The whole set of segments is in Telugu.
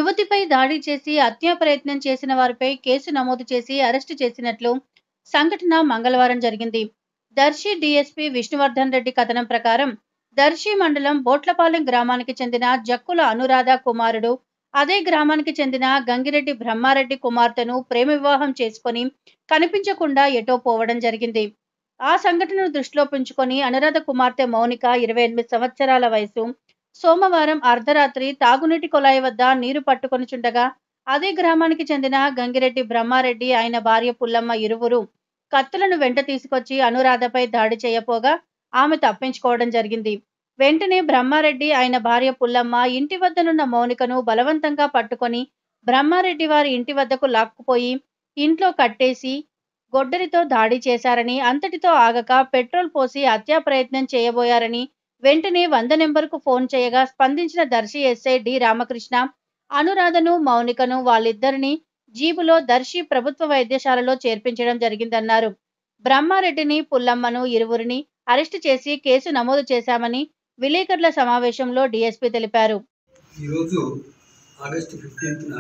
యువతిపై దాడి చేసి హత్యా ప్రయత్నం చేసిన వారిపై కేసు నమోదు చేసి అరెస్టు చేసినట్లు సంఘటన మంగళవారం జరిగింది దర్శి డీఎస్పీ విష్ణువర్ధన్ రెడ్డి కథనం ప్రకారం దర్శి మండలం బోట్లపాలెం గ్రామానికి చెందిన జక్కుల అనురాధ కుమారుడు అదే గ్రామానికి చెందిన గంగిరెడ్డి బ్రహ్మారెడ్డి కుమార్తెను ప్రేమ వివాహం చేసుకొని కనిపించకుండా ఎటో పోవడం జరిగింది ఆ సంఘటనను దృష్టిలో ఉంచుకొని అనురాధ కుమార్తె మౌనిక ఇరవై ఎనిమిది సంవత్సరాల వయసు సోమవారం అర్ధరాత్రి తాగునీటి కొలాయి వద్ద నీరు పట్టుకొని చుండగా అదే గ్రామానికి చెందిన గంగిరెడ్డి బ్రహ్మారెడ్డి ఆయన భార్య పుల్లమ్మ ఇరువురు కత్తులను వెంట తీసుకొచ్చి అనురాధపై దాడి చేయపోగా ఆమె తప్పించుకోవడం జరిగింది వెంటనే బ్రహ్మారెడ్డి ఆయన భార్య పుల్లమ్మ ఇంటి వద్దనున్న మౌనికను బలవంతంగా పట్టుకొని బ్రహ్మారెడ్డి వారి ఇంటి వద్దకు లాక్కుపోయి ఇంట్లో కట్టేసి గొడ్డలితో దాడి చేశారని అంతటితో ఆగక పెట్రోల్ పోసి హత్యా ప్రయత్నం చేయబోయారని వెంటనే వంద నెంబర్కు ఫోన్ చేయగా స్పందించిన దర్శి ఎస్ఐ డి రామకృష్ణ అనురాధను మౌనికను వాళ్ళిద్దరిని జీబులో దర్శి ప్రభుత్వ వైద్యశాలలో చేర్పించడం జరిగిందన్నారు బ్రహ్మారెడ్డిని పుల్లమ్మను ఇరువురిని అరెస్టు చేసి కేసు నమోదు చేశామని విలేకరుల సమావేశంలో డీఎస్పీ తెలిపారు ఈరోజు ఆగస్టు ఫిఫ్టీన్త్న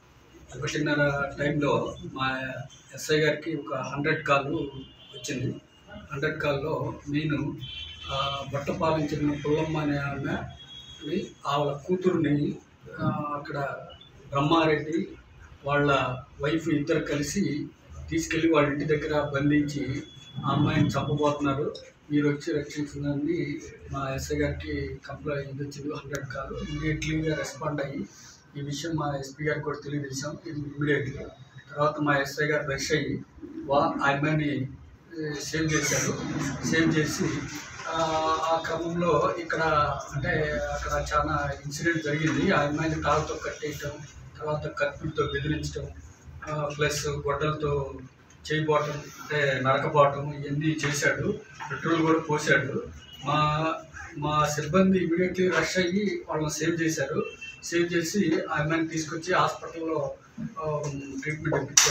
ఒకటిన్నర టైంలో మా ఎస్ఐ గారికి ఒక హండ్రెడ్ కాల్ వచ్చింది హండ్రెడ్ కాల్లో నేను ఆ, బట్టపాలెం చెందిన పుల్లమ్మ అనే ఆమె ఆవిడ కూతురుని ఆ, అక్కడ బ్రహ్మారెడ్డి వాళ్ళ వైఫ్ ఇద్దరు కలిసి తీసుకెళ్ళి వాళ్ళ ఇంటి దగ్గర బంధించి ఆ అమ్మాయిని చంపబోతున్నారు మీరు వచ్చి రక్షించిందని మా ఎస్ఐ గారికి కంప్లైంట్ ఇది వచ్చింది హండ్రెడ్ కాల్ ఇమీడియట్లీగా రెస్పాండ్ అయ్యి ఈ విషయం మా ఎస్పీ గారికి కూడా తెలియజేశాం ఇమీడియట్గా తర్వాత మా ఎస్ఐ గారు రష్ అయ్యి వా ఆ అమ్మాయిని సేవ్ చేశారు సేవ్ చేసి ఆ, ఆ క్రమంలో ఇక్కడ అంటే అక్కడ చాలా ఇన్సిడెంట్ జరిగింది ఆ అమ్మాయిని తాళ్ళతో కట్టేయటం తర్వాత కత్తులతో బెదిరించడం ప్లస్ గొడ్డలతో చేయబోవటం అంటే నరకపోవటం ఇవన్నీ చేశాడు పెట్రోల్ కూడా పోసాడు మా మా సిబ్బంది ఇమీడియట్లీ రష్ అయ్యి వాళ్ళని సేవ్ చేశారు సేవ్ చేసి ఆ అమ్మాయిని తీసుకొచ్చి హాస్పిటల్లో ట్రీట్మెంట్ ఇప్పించారు